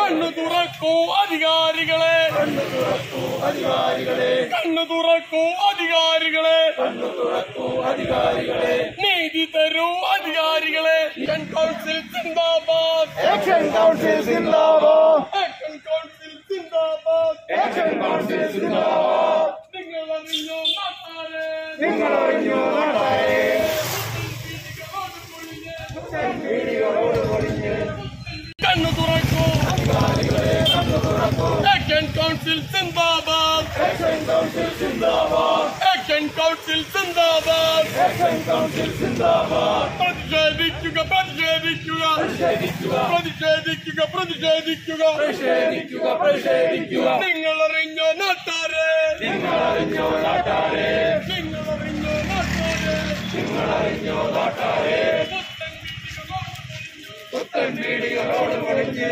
കണ്ണു തുറക്കൂ അധികാരികളെ കണ്ണു തുറക്കൂ അധികാരികളെ കണ്ണു തുറക്കൂ അധികാരികളെ കണ്ണു തുറക്കൂ അധികാരികളെ നീതി തരൂ അധികാരികളെ ആക്ഷൻ കൗൺസിൽ സിന്ദാബാദ് ആക്ഷൻ കൗൺസിൽ സിന്ദാബാദ് ആക്ഷൻ കൗൺസിൽ സിന്ദാബാദ് ആക്ഷൻ കൗൺസിൽ സിന്ദാബാദ് നിങ്ങൾ അറിഞ്ഞോ നാട്ടാരെ നിങ്ങൾ അറിഞ്ഞോ നാട്ടാരെ വീടുകളോട് പൊളിഞ്ഞ് കണ്ണു തുറക്കൂ ആക്ഷൻ കൗൺസിൽ സിന്ദാബാദ് ആക്ഷൻ കൗൺസിൽ സിന്ദാബാദ് ആക്ഷൻ കൗൺസിൽ സിന്ദാബാദ് ആക്ഷൻ കൗൺസിൽ സിന്ദാബാദ് പ്രതിഷേധിക്കുക പ്രതിഷേധിക്കുക പ്രതിഷേധിക്കുക പ്രതിഷേധിക്കുക പ്രതിഷേധിക്കുക പ്രതിഷേധിക്കുക നിങ്ങൾ അറിഞ്ഞോ നാട്ടാരെ നിങ്ങൾ അറിഞ്ഞോ നാട്ടാരെ നിങ്ങൾ അറിഞ്ഞോ നാട്ടാരെ നിങ്ങൾ അറിഞ്ഞോ നാട്ടാരെ പുത്തൻ വീടുകളോട് പൊളിഞ്ഞ്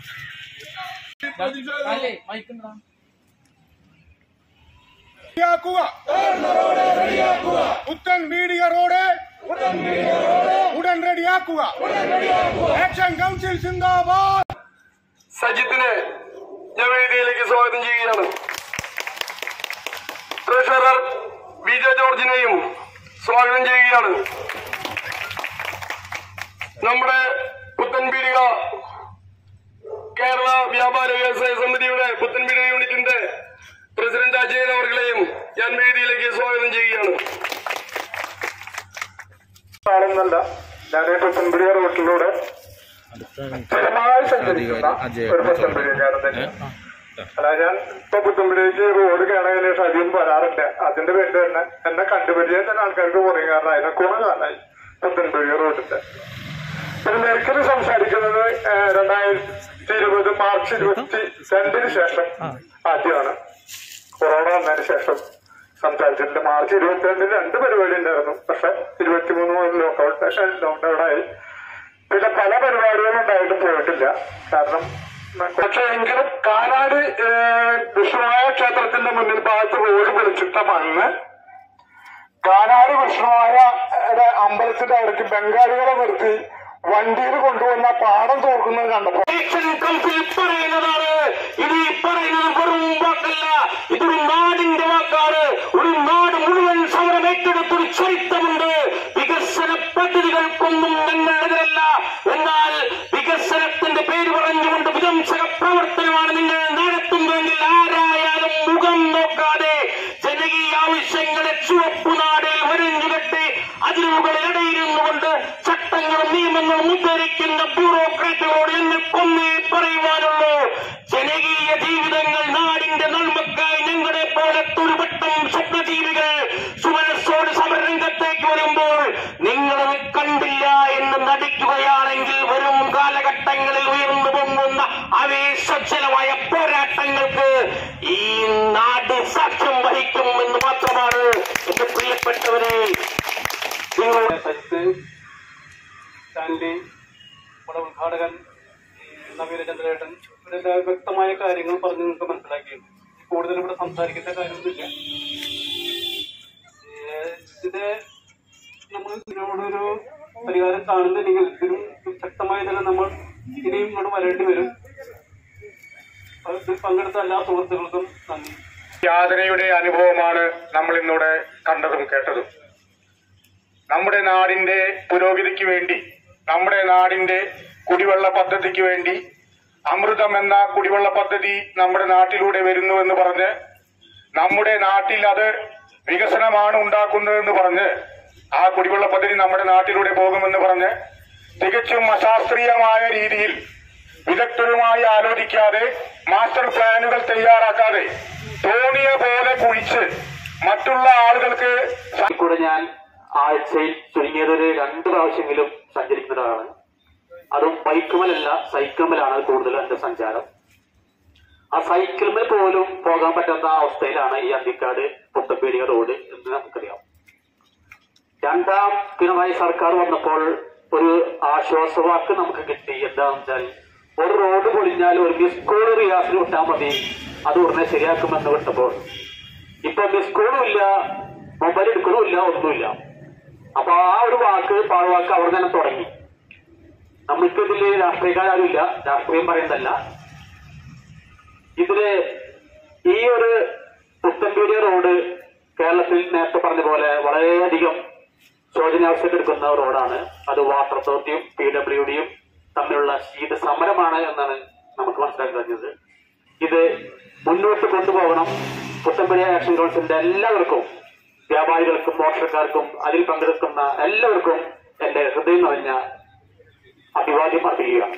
റെഡിയാക്കുക പുത്തൻ മീഡിയ റോഡ് ഉടൻ റെഡിയാക്കുക ആക്ഷൻ കൗൺസിൽ സിന്ദാബാദ് സജിത്തിനെ ഞാൻ വേദിയിലേക്ക് സ്വാഗതം ചെയ്യുകയാണ് ട്രഷറർ ബി ജെ ജോർജിനെയും സ്വാഗതം ചെയ്യുകയാണ് നമ്മുടെ പുത്തൻപീടിക കേരള വ്യാപാര വ്യവസായ സമിതിയുടെ പുത്തൻപീടിക യൂണിറ്റിന്റെ പ്രസിഡന്റ് അജയൻ അവർകളെയും ഞാൻ വേദിയിലേക്ക് സ്വാഗതം ചെയ്യുകയാണ് ആണെന്നല്ല ഞാൻ പുത്തൻപിടിയ റോട്ടിലൂടെ സ്ഥിരമായി സഞ്ചരിക്കുന്ന ഒരു പുത്തൻപിടിയക്കാരൻ തന്നെ അല്ല ഞാൻ ഇപ്പൊ പുത്തൻപിടിക്ക് റോഡ് കാണാൻ ശേഷം അധികം വരാറില്ല അതിന്റെ പേരിൽ തന്നെ എന്നെ കണ്ടുപരിചയം തന്നെ ആൾക്കാർക്ക് പറയും കാരണം അതിനെ കുറെ കാലമായി പുത്തൻപിടിയ റോഡിന്റെ ഒരു നേർക്കല് സംസാരിക്കുന്നത് ഏഹ്, രണ്ടായിരത്തി ഇരുപത് മാർച്ച് ഇരുപത്തി രണ്ടിന് ശേഷം ആദ്യമാണ് കൊറോണ വന്നതിന് ശേഷം സംസാരിച്ചിട്ടുണ്ട് മാർച്ച് ഇരുപത്തിരണ്ടിന് രണ്ട് പരിപാടി ഉണ്ടായിരുന്നു പക്ഷെ ഇരുപത്തിമൂന്ന് മുതൽ ലോക്കൗട്ട് ലോക്ക്ഡൌണായി പിന്നെ പല പരിപാടികളും ഉണ്ടായിട്ടും പോയിട്ടില്ല കാരണം പക്ഷെ എങ്കിലും കാനാട് ഏഹ്, വിഷ്ണുമായ ക്ഷേത്രത്തിന്റെ മുന്നിൽ ഭാഗത്ത് റോഡ് വിളിച്ചിട്ട മണ്ണ് കാനാട് വിഷ്ണുമായ ഏഹ്, അമ്പലത്തിന്റെ അവിടേക്ക് ബംഗാളികളെ നിർത്തി വണ്ടിയിൽ കൊണ്ടുവന്ന പാടം തോർക്കുന്നത് കണ്ടപ്പോ ഇലക്ഷൻ കൗൺസിൽ പറയുന്നതാണ് ഇത് ഈ പറയുന്നത് വെറും വാക്കല്ല ഇതൊരു നാടിന്റെ വാക്കാണ് ഒരു നാട് മുഴുവൻ സമരം ഏറ്റെടുത്തൊരു ചരിത്രമുണ്ട് വികസന പദ്ധതികൾക്കൊന്നും ഞങ്ങളെതിരല്ല എന്നാൽ വികസനത്തിന്റെ പേര് പറഞ്ഞുകൊണ്ട് വിധ്വംസക പ്രവർത്തനമാണ് നിങ്ങൾ നടത്തുന്നതെങ്കിൽ ആരായാലും മുഖം നോക്കാതെ ജനകീയ ആവശ്യങ്ങളെ ചുവപ്പുനാടിൽ വരിഞ്ഞുകെട്ടി അതിനു മുകളിൽ ഇടയിരുന്നുകൊണ്ട് ചട്ടങ്ങളും നിയമങ്ങളും ഉദ്ധരിക്കുന്ന ബ്യൂറോക്രാറ്റുകളോട് ഞങ്ങൾക്കൊന്നേ പറയുവാനുള്ളൂ ജനകീയ ജീവിതങ്ങൾ നാടിന്റെ നന്മക്കായി ഞങ്ങളെ പോലെ തുരുപട്ടം സ്വപ്നജീവികൾ സുമനസ്സോട് സമരരംഗത്തേക്ക് വരുമ്പോൾ നിങ്ങളത് കണ്ടില്ല എന്ന് നടിക്കുകയാണെങ്കിൽ വരും കാലഘട്ടങ്ങളിൽ ഉയർന്നു പൊങ്ങുന്ന ആവേശജലമായ പോരാട്ടങ്ങൾക്ക് ഈ നാട് സാക്ഷ്യം വഹിക്കും എന്ന് മാത്രമാണ് എന്റെ പ്രിയപ്പെട്ടവരെ നിങ്ങളുടെ സജിത്ത് സ്റ്റാൻലി നമ്മുടെ ഉദ്ഘാടകൻ നവീന ചന്ദ്രേട്ടൻ ഇവരുടെ വ്യക്തമായ കാര്യങ്ങൾ പറഞ്ഞ് നിങ്ങൾക്ക് മനസ്സിലാക്കിയിട്ടുണ്ട് കൂടുതൽ ഇവിടെ സംസാരിക്കേണ്ട കാര്യമൊന്നുമില്ല ഏഹ് ഇതിന്റെ നമ്മൾ ഇതിനോടൊരു പരിഹാരം കാണുന്നില്ലെങ്കിൽ ഇതിനും ശക്തമായി തന്നെ നമ്മൾ ഇനിയും ഇങ്ങോട്ട് വരേണ്ടി വരും അതിൽ പങ്കെടുത്ത എല്ലാ സുഹൃത്തുക്കൾക്കും നന്ദി യാതനയുടെ അനുഭവമാണ് നമ്മൾ ഇന്നിവിടെ കണ്ടതും കേട്ടതും നമ്മുടെ നാടിന്റെ പുരോഗതിക്ക് വേണ്ടി നമ്മുടെ നാടിന്റെ കുടിവെള്ള പദ്ധതിക്ക് വേണ്ടി അമൃതം എന്ന കുടിവെള്ള പദ്ധതി നമ്മുടെ നാട്ടിലൂടെ വരുന്നു എന്ന് പറഞ്ഞ് നമ്മുടെ നാട്ടിൽ അത് വികസനമാണ് ഉണ്ടാക്കുന്നതെന്ന് പറഞ്ഞ് ആ കുടിവെള്ള പദ്ധതി നമ്മുടെ നാട്ടിലൂടെ പോകുമെന്ന് പറഞ്ഞ് തികച്ചും അശാസ്ത്രീയമായ രീതിയിൽ വിദഗ്ധരുമായി ആലോചിക്കാതെ മാസ്റ്റർ പ്ലാനുകൾ തയ്യാറാക്കാതെ തോന്നിയ പോലെ കുഴിച്ച് മറ്റുള്ള ആളുകൾക്ക് സ- കൂടെ ഞാൻ ആഴ്ചയിൽ ചുരുങ്ങിയതൊരു രണ്ട് പ്രാവശ്യമെങ്കിലും സഞ്ചരിക്കുന്ന ഒരാളാണ് അതും ബൈക്കുമലല്ല സൈക്കിളുമലാണ് കൂടുതൽ എന്റെ സഞ്ചാരം ആ സൈക്കിളിൽ പോലും പോകാൻ പറ്റാത്ത അവസ്ഥയിലാണ് ഈ അന്തിക്കാട് പുത്തപ്പേടിയ റോഡ് എന്ന് നമുക്കറിയാം രണ്ടാം പിണറായി സർക്കാർ വന്നപ്പോൾ ഒരു ആശ്വാസവാക്ക് നമുക്ക് കിട്ടി എന്താണെന്ന് വെച്ചാൽ ഒരു റോഡ് പൊളിഞ്ഞാൽ ഒരു മിസ് കോൾ റിയാസിന് വിട്ടാൽ മതി അത് ഉടനെ ശരിയാക്കുമെന്ന് വിട്ടപ്പോൾ ഇപ്പൊ മിസ് കോളും ഇല്ല മൊബൈൽ എടുക്കണമില്ല ഒന്നുമില്ല അപ്പൊ ആ ഒരു വാക്ക് പാഴ്വാക്ക് അവിടെ തന്നെ തുടങ്ങി നമ്മൾക്കിതിൽ രാഷ്ട്രീയക്കാരും ഇല്ല രാഷ്ട്രീയം പറയുന്നതല്ല ഇതില് ഈ ഒരു പുത്തൻപീടിയ റോഡ് കേരളത്തിൽ നേരത്തെ പറഞ്ഞ പോലെ വളരെയധികം ശോചനാവസ്ഥയെടുക്കുന്ന റോഡാണ് അത് വാട്ടർ അതോറിറ്റിയും പി ഡബ്ല്യു ഡിയും തമ്മിലുള്ള ശീത സമരമാണ് എന്നാണ് നമുക്ക് മനസ്സിലാക്കാൻ കഴിഞ്ഞത് ഇത് മുന്നോട്ട് കൊണ്ടുപോകണം പുത്തൻപടിയ ആക്ഷൻ കൗൺസിലിന്റെ എല്ലാവർക്കും വ്യാപാരികൾക്കും മോഷണക്കാർക്കും അതിൽ പങ്കെടുക്കുന്ന എല്ലാവർക്കും എന്റെ ഹൃദയം നിറഞ്ഞ അഭിവാദ്യം അർപ്പിക്കുകയാണ്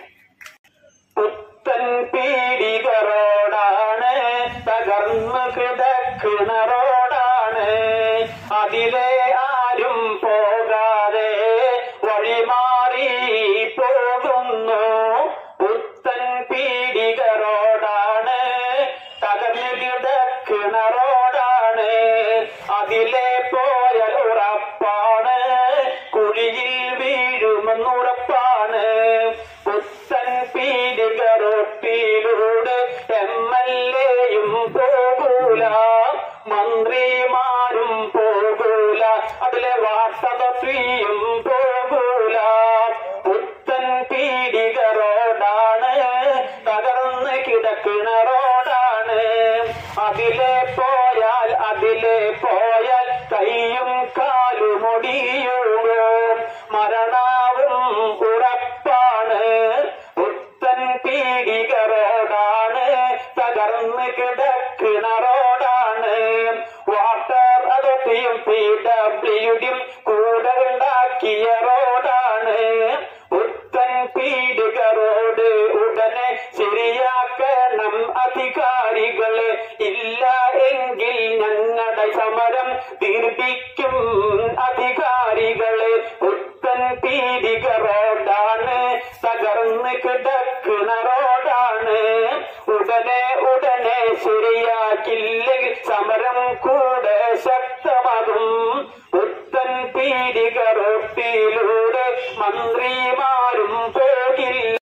പുത്തൻ പീഡിക റോഡാണ് തകർന്നു കിടക്കുന്ന റോഡാണ് അതിലെ ആരും പോകാതെ വഴിമാറി പോകുന്നു പുത്തൻ പീഡിക റോഡാണ് തകർന്നു കിടക്കുന്ന റോഡാണ് അതിലെ പോയാൽ ഉറപ്പാണ് കുഴിയിൽ വീഴുമെന്നുറപ്പാണ് പുത്തൻ പീഡിക റോട്ടിലൂടെ എം എൽ എയും പോകൂല മന്ത്രിമാരും പോകൂല അതിലെ വാർത്തതത്വിയും പോകൂല പുത്തൻ പീഡിക റോഡാണ് തകർന്ന് കിടക്കുന്ന റോഡാണ് അതിലെ പോയാൽ അതിലെ പോയാൽ കൈയും കാലും ഒടിയുകയും മരണാവും ഉറപ്പാണ് പുത്തൻ പീഡിക റോഡാണ് തകർന്ന് കിടക്കുന്ന റോഡാണ് വാട്ടർ അതോറിറ്റിയും പി ഡബ്ല്യുഡിയും കൂടെ ഉണ്ടാക്കിയ റോഡാണ് പുത്തൻ പീഡിക റോഡ് ഉടനെ ശരിയാക്കണം അധികാരികളെ ഇല്ല എങ്കിൽ ഞങ്ങളുടെ സമരം ദീർഘിക്കും അധികാരികളെ പുത്തൻ പീഡിക റോഡാണ് തകർന്ന് കിടക്കുന്ന റോഡാണ് ഉടനെ ഉടനെ ശരിയാക്കില്ലെങ്കിൽ സമരം കൂടെ ശക്തമാകും പുത്തൻ പീഡിക റോട്ടിലൂടെ മന്ത്രി